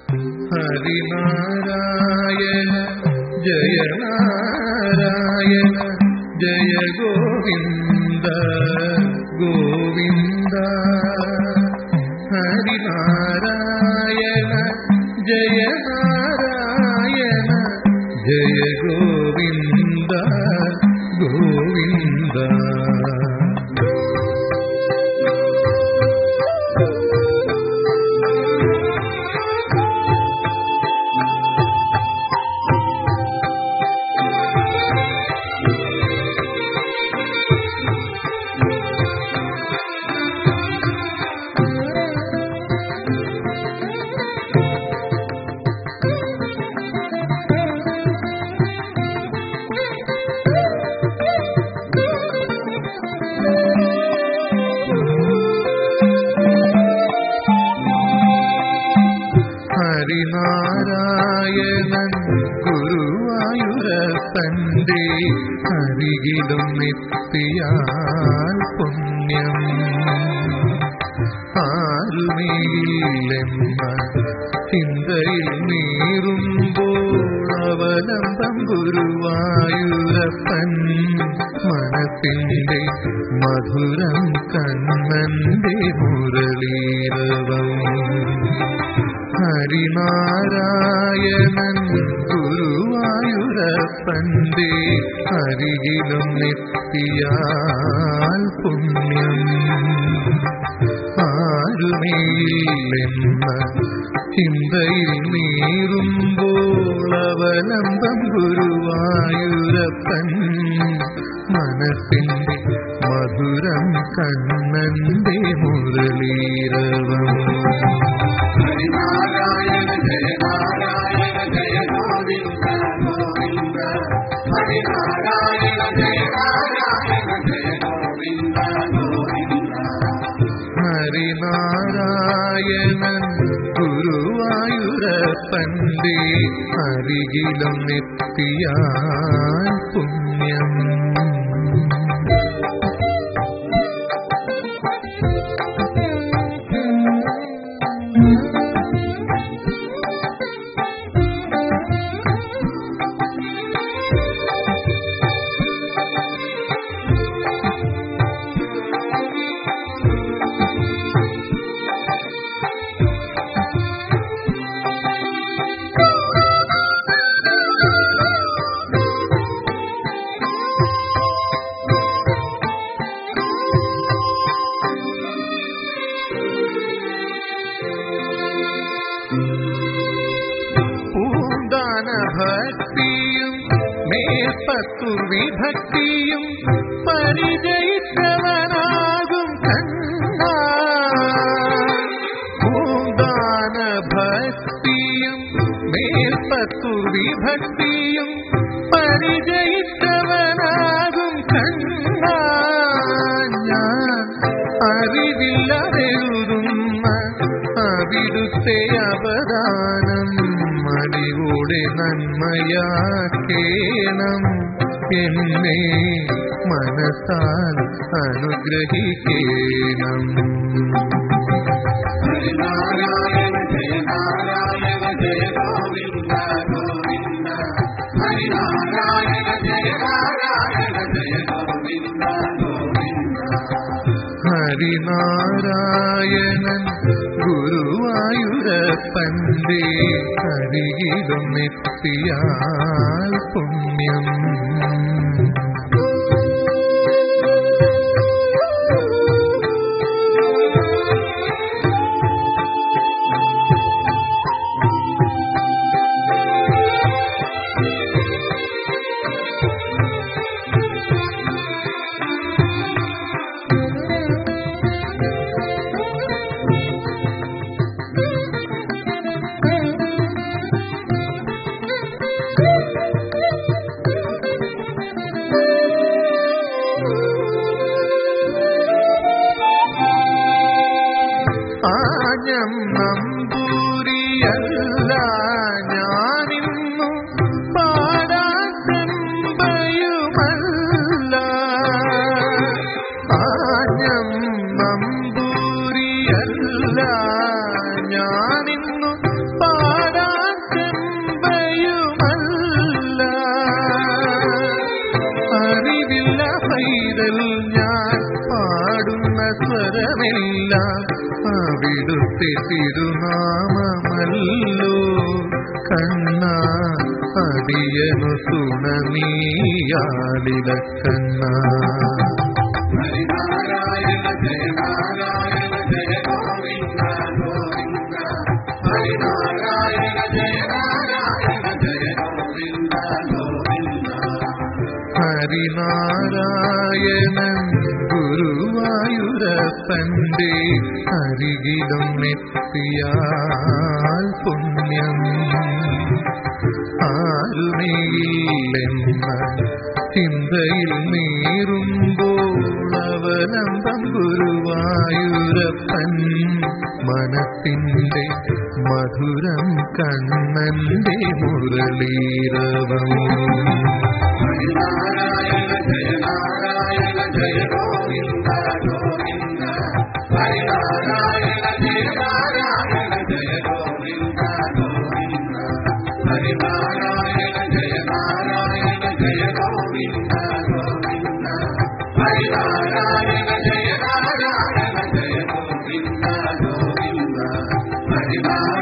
ഹരിനാരായണ ജയ നാരായണ ജയ ഗോവിന്ദ ഗോവിന്ദ ഹരിനാരായണ ജയ നാരായണ ജയ ഗോവിന്ദ ഗോവിന്ദ ഹരിനാരായണൻ ഗുരുവായൂരപ്പന്റെ അരികിലും എത്തിയാൽ പുണ്യം ആരുമേയില്ലെന്ന ചിന്തയിൽ നീറുമ്പോൾ അവലംബം ഗുരുവായൂരപ്പൻ മനസ്സിന്റെ മധുരം കണ്ണന്റെ മുരളീരവം ഹരിനാരായണൻ ഗുരുവായൂരപ്പന്റെ അരികിലും എത്തിയാൽ പുണ്യം ആരുമേയില്ലെന്ന ചിന്തയിൽ നീറുമ്പോൾ അവലംബം ഗുരുവായൂരപ്പൻ മനസ്സിന്റെ മധുരം കണ്ണന്റെ മുരളീരവം ഹരിനാരായണ ജയ നാരായണ ജയ ഗോവിന്ദ ഗോവിന്ദ ഹരിനാരായണ ജയ നാരായണ ജയ ഗോവിന്ദ ഗോവിന്ദ ഹരിനാരായണൻ ഗുരുവായൂരപ്പന്റെ അരികിലും എത്തിയാൽ പുണ്യം പൂന്താന ഭക്തിയും മേൽപ്പത്തു വിഭക്തിയും പരിചയിച്ചവനാകും കണ്ണ പൂന്താന ഭക്തിയും മേൽപ്പത്തു വിഭക്തിയും പരിചയിച്ചവനാകും കണ്ണ ഞാൻ അറിവില്ലതെഴുതുന്ന അവിടുത്തെ അപദാനം മടികൂടെ നന്മയാക്കേണം എന്നെ മനസ്സാൽ അനുഗ്രഹിക്കേണം ഹരിനാരായണ ജയ നാരായണ ജയ ഗോവിന്ദ ഗോവിന്ദ ഹരിനാരായണ ജയ നാരായണ ജയ ഗോവിന്ദ ഗോവിന്ദ ഹരിനാരായണൻ ഗുരുവായൂരപ്പന്റെ അരികിലും എത്തിയാൽ പുണ്യം ആഞ്ഞം നമ്പൂരിയല്ല ഞാനിന്നു പാടാൻ ചെമ്പയുമല്ല ആഞ്ഞം നമ്പൂരിയല്ല ഞാനിന്നു പാടാൻ എല്ലാം അവിടുത്തെ തിരുനാമമല്ലോ കണ്ണ അടിയനു സുണനീയാലില കണ്ണ ഹരിനാരായണ ജയ നാരായണ ജയ ഗോവിന്ദ ഗോവിന്ദ ഹരിനാരായണ ജയ നാരായണ ജയ ഗോവിന്ദ ഗോവിന്ദ ഹരിനാരായണൻ ഗുരുവായൂരപ്പന്റെ അരികിലും എത്തിയാൽ പുണ്യം ആരുമേയില്ലെന്ന ചിന്തയിൽ നീറുമ്പോൾ അവലംബം ഗുരുവായൂരപ്പൻ മനസ്സിന്റെ മധുരം കണ്ണന്റെ മുരളീരവം ഹരിനാരായണ ജയ നാരായണ ജയ ഗോവിന്ദ ഗോവിന്ദ ഹരിനാരായണ ജയ നാരായണ ജയ ഗോവിന്ദ ഗോവിന്ദ ഹരിനാരായണ ജയ നാരായണ ജയ ഗോവിന്ദ ഗോവിന്ദ ഹരിനാരായണ ജയ നാരായണ ജയ ഗോവിന്ദ ഗോവിന്ദ ഹരിനാരായണ